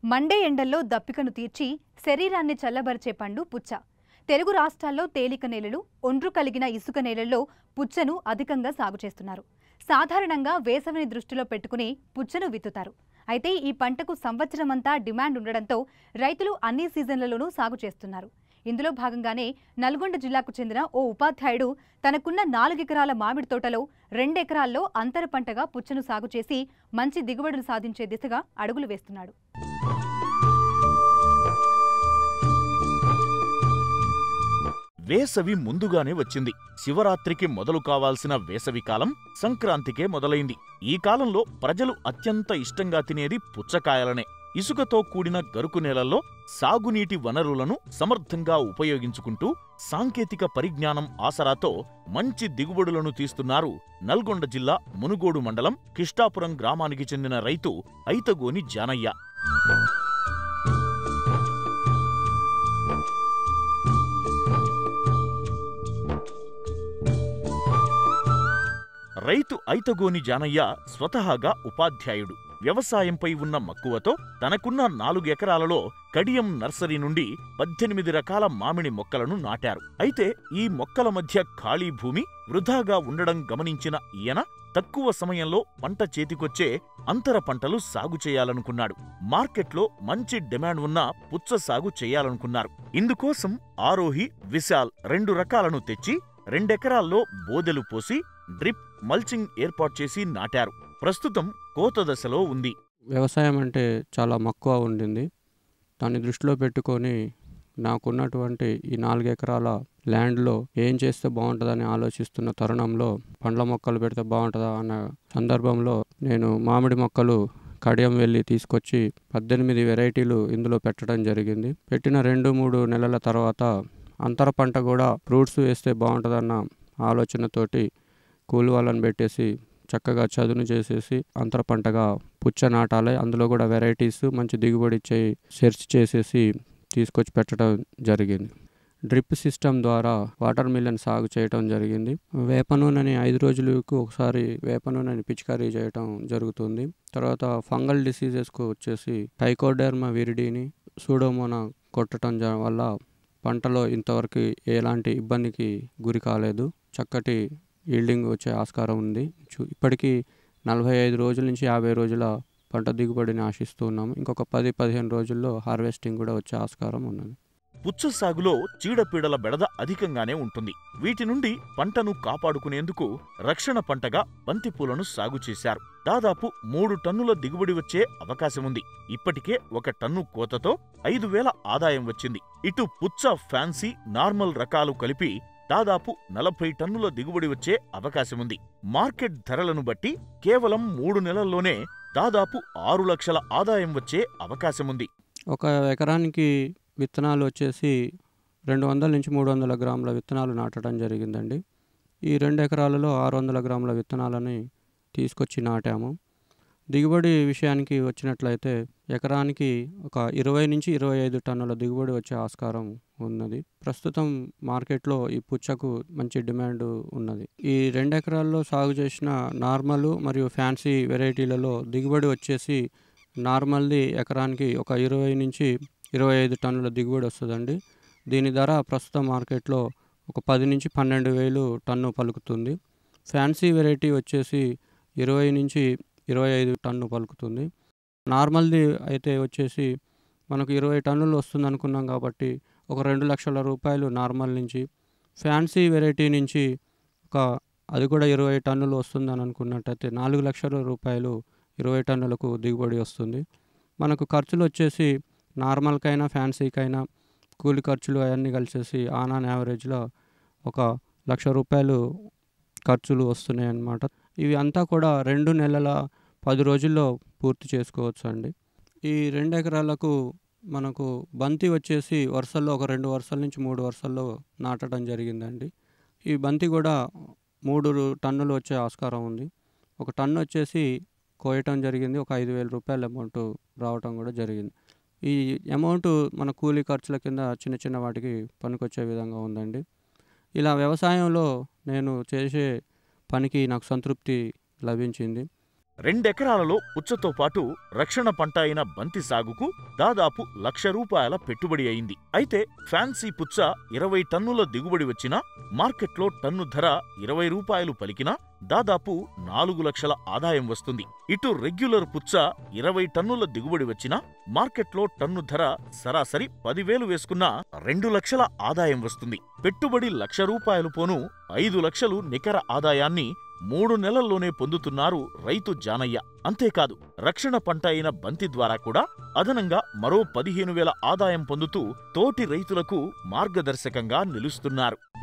Monday ఎండల్లో దప్పికను తీర్చి శరీరాన్ని చల్లబరిచే పండు పుచ్చ తెలుగు రాష్ట్రాల్లో తేలిక నేలలు ఒండ్రు కలిగిన ఇసుక నేలల్లో పుచ్చను అధికంగా సాగు చేస్తున్నారు సాధారణంగా వేసవిని దృష్టిలో పెట్టుకుని పుచ్చను విత్తుతారు అయితే ఈ పంటకు సంవత్సరమంతా డిమాండ్ ఉండడంతో రైతులు అన్ని సీజన్లలోనూ సాగు చేస్తున్నారు ఇందులో భాగంగానే నల్గొండ జిల్లాకు చెందిన ఓ ఉపాధ్యాయుడు తనకున్న నాలుగెకరాల మామిడి తోటలో రెండెకరాల్లో అంతర పంటగా పుచ్చను సాగు చేసి మంచి దిగుబడులు సాధించే దిశగా అడుగులు వేస్తున్నాడు వేసవి ముందుగానే వచ్చింది శివరాత్రికి మొదలు కావాల్సిన వేసవి కాలం సంక్రాంతికే మొదలైంది ఈ కాలంలో ప్రజలు అత్యంత ఇష్టంగా తినేది పుచ్చకాయలనే ఇసుకతో కూడిన గరుకు నేలల్లో సాగునీటి వనరులను సమర్థంగా ఉపయోగించుకుంటూ సాంకేతిక పరిజ్ఞానం ఆసరాతో మంచి దిగుబడులను తీస్తున్నారు నల్గొండ జిల్లా మునుగోడు మండలం కిష్టాపురం గ్రామానికి చెందిన రైతు ఐతగోని జానయ్య రైతు ఐతగోని జానయ్య స్వతహాగా ఉపాధ్యాయుడు వ్యవసాయంపై ఉన్న మక్కువతో తనకున్న నాలుగు ఎకరాలలో కడియం నర్సరీ నుండి పద్దెనిమిది రకాల మామిడి మొక్కలను నాటారు అయితే ఈ మొక్కల మధ్య ఖాళీ భూమి వృధాగా ఉండడం గమనించిన ఈయన తక్కువ సమయంలో పంట చేతికొచ్చే అంతర పంటలు సాగు చేయాలనుకున్నాడు మార్కెట్లో మంచి డిమాండ్ ఉన్న పుచ్చ సాగు చేయాలనుకున్నారు ఇందుకోసం ఆరోహి విశాల్ రెండు రకాలను తెచ్చి రెండెకరాల్లో బోదెలు పోసి డ్రిప్ మల్చింగ్ ఏర్పాటు చేసి నాటారు ప్రస్తుతం కోత దశలో ఉంది వ్యవసాయం అంటే చాలా మక్కువ ఉండింది దాన్ని దృష్టిలో పెట్టుకొని నాకున్నటువంటి ఈ నాలుగు ఎకరాల ల్యాండ్లో ఏం చేస్తే బాగుంటుందని ఆలోచిస్తున్న తరుణంలో పండ్ల మొక్కలు పెడితే బాగుంటుందా అన్న సందర్భంలో నేను మామిడి మొక్కలు కడియం వెళ్ళి తీసుకొచ్చి పద్దెనిమిది వెరైటీలు ఇందులో పెట్టడం జరిగింది పెట్టిన రెండు మూడు నెలల తర్వాత అంతర పంట కూడా ఫ్రూట్స్ వేస్తే బాగుంటుందన్న ఆలోచనతోటి కూలి వాళ్ళని పెట్టేసి చక్కగా చదును చేసేసి అంతర పంటగా పుచ్చ నాటాలి అందులో కూడా వెరైటీస్ మంచి దిగుబడి ఇచ్చే సెర్చ్ చేసేసి తీసుకొచ్చి పెట్టడం జరిగింది డ్రిప్ సిస్టమ్ ద్వారా వాటర్ మిలన్ సాగు చేయటం జరిగింది వేప నూనెని ఐదు రోజులకు ఒకసారి వేప నూనెని పిచికారీ చేయటం జరుగుతుంది తర్వాత ఫంగల్ డిసీజెస్కు వచ్చేసి టైకోడెర్మా విరిడిని సూడోమోనా కొట్టడం జ- వల్ల పంటలో ఇంతవరకు ఎలాంటి ఇబ్బందికి గురి కాలేదు చక్కటి ఈల్డింగ్ వచ్చే ఆస్కారం ఉంది చు- ఇప్పటికీ నలభై ఐదు రోజుల నుంచి యాభై రోజుల పంట దిగుబడిని ఆశిస్తూ ఉన్నాము ఇంకొక పది పదిహేను రోజుల్లో హార్వెస్టింగ్ కూడా వచ్చే ఆస్కారం ఉన్నది పుచ్చ సాగులో చీడపీడల బెడద అధికంగానే ఉంటుంది వీటి నుండి పంటను కాపాడుకునేందుకు రక్షణ పంటగా బంతిపూలను సాగు చేశారు దాదాపు మూడు టన్నుల దిగుబడి వచ్చే అవకాశముంది ఇప్పటికే ఒక టన్ను కోతతో ఐదు వేల ఆదాయం వచ్చింది ఇటు పుచ్చ ఫ్యాన్సీ నార్మల్ రకాలు కలిపి దాదాపు నలభై టన్నుల దిగుబడి వచ్చే అవకాశముంది మార్కెట్ ధరలను బట్టి కేవలం మూడు నెలల్లోనే దాదాపు ఆరు లక్షల ఆదాయం వచ్చే అవకాశముంది ఒక ఎకరానికి విత్తనాలు వచ్చేసి రెండు వందల నుంచి మూడు వందల గ్రాముల విత్తనాలు నాటడం జరిగిందండి ఈ రెండు ఎకరాలలో ఆరు వందల గ్రాముల విత్తనాలని తీసుకొచ్చి నాటాము దిగుబడి విషయానికి వచ్చినట్లయితే ఎకరానికి ఒక ఇరవై నుంచి ఇరవై ఐదు టన్నుల దిగుబడి వచ్చే ఆస్కారం ఉన్నది ప్రస్తుతం మార్కెట్లో ఈ పుచ్చకు మంచి డిమాండ్ ఉన్నది ఈ రెండు ఎకరాల్లో సాగు చేసిన నార్మల్ మరియు ఫ్యాన్సీ వెరైటీలలో దిగుబడి వచ్చేసి నార్మల్ది ఎకరానికి ఒక ఇరవై నుంచి ఇరవై ఐదు టన్నుల దిగుబడి వస్తుందండి దీని ధర ప్రస్తుతం మార్కెట్లో ఒక పది నుంచి పన్నెండు వేలు టన్ను పలుకుతుంది ఫ్యాన్సీ వెరైటీ వచ్చేసి ఇరవై నుంచి ఇరవై ఐదు టన్ను పలుకుతుంది నార్మల్ది అయితే వచ్చేసి మనకు ఇరవై టన్నులు వస్తుంది అనుకున్నాం కాబట్టి ఒక రెండు లక్షల రూపాయలు నార్మల్ నుంచి ఫ్యాన్సీ వెరైటీ నుంచి ఒక అది కూడా ఇరవై టన్నులు వస్తుందని అనుకున్నట్టయితే నాలుగు లక్షల రూపాయలు ఇరవై టన్నులకు దిగుబడి వస్తుంది మనకు ఖర్చులు వచ్చేసి నార్మల్కైనా ఫ్యాన్సీకైనా కూలి ఖర్చులు అవన్నీ కలిసేసి ఆన్ ఆన్ యావరేజ్లో ఒక లక్ష రూపాయలు ఖర్చులు వస్తున్నాయి అన్నమాట ఇవి అంతా కూడా రెండు నెలల పది రోజుల్లో పూర్తి చేసుకోవచ్చు అండి ఈ రెండు ఎకరాలకు మనకు బంతి వచ్చేసి వరుసల్లో ఒక రెండు వరుసల నుంచి మూడు వరుసల్లో నాటడం జరిగిందండి ఈ బంతి కూడా మూడు టన్నులు వచ్చే ఆస్కారం ఉంది ఒక టన్ను వచ్చేసి కోయటం జరిగింది ఒక ఐదు వేల రూపాయల అమౌంట్ రావటం కూడా జరిగింది ఈ అమౌంట్ మన కూలీ ఖర్చుల కింద చిన్న చిన్న వాటికి పనికొచ్చే విధంగా ఉందండి ఇలా వ్యవసాయంలో నేను చేసే పనికి నాకు సంతృప్తి లభించింది రెండెకరాలలో పుచ్చతో పాటు రక్షణ పంట అయిన బంతి సాగుకు దాదాపు లక్ష రూపాయల పెట్టుబడి అయింది అయితే ఫ్యాన్సీ పుచ్చ ఇరవై టన్నుల దిగుబడి వచ్చినా మార్కెట్లో టన్ను ధర ఇరవై రూపాయలు పలికినా దాదాపు నాలుగు లక్షల ఆదాయం వస్తుంది ఇటు రెగ్యులర్ పుచ్చ ఇరవై టన్నుల దిగుబడి వచ్చినా మార్కెట్లో టన్ను ధర సరాసరి పదివేలు వేసుకున్నా రెండు లక్షల ఆదాయం వస్తుంది పెట్టుబడి లక్ష రూపాయలు పోను ఐదు లక్షలు నికర ఆదాయాన్ని మూడు నెలల్లోనే పొందుతున్నారు రైతు జానయ్య అంతేకాదు రక్షణ పంట అయిన బంతి ద్వారా కూడా అదనంగా మరో పదిహేను వేల ఆదాయం పొందుతూ తోటి రైతులకు మార్గదర్శకంగా నిలుస్తున్నారు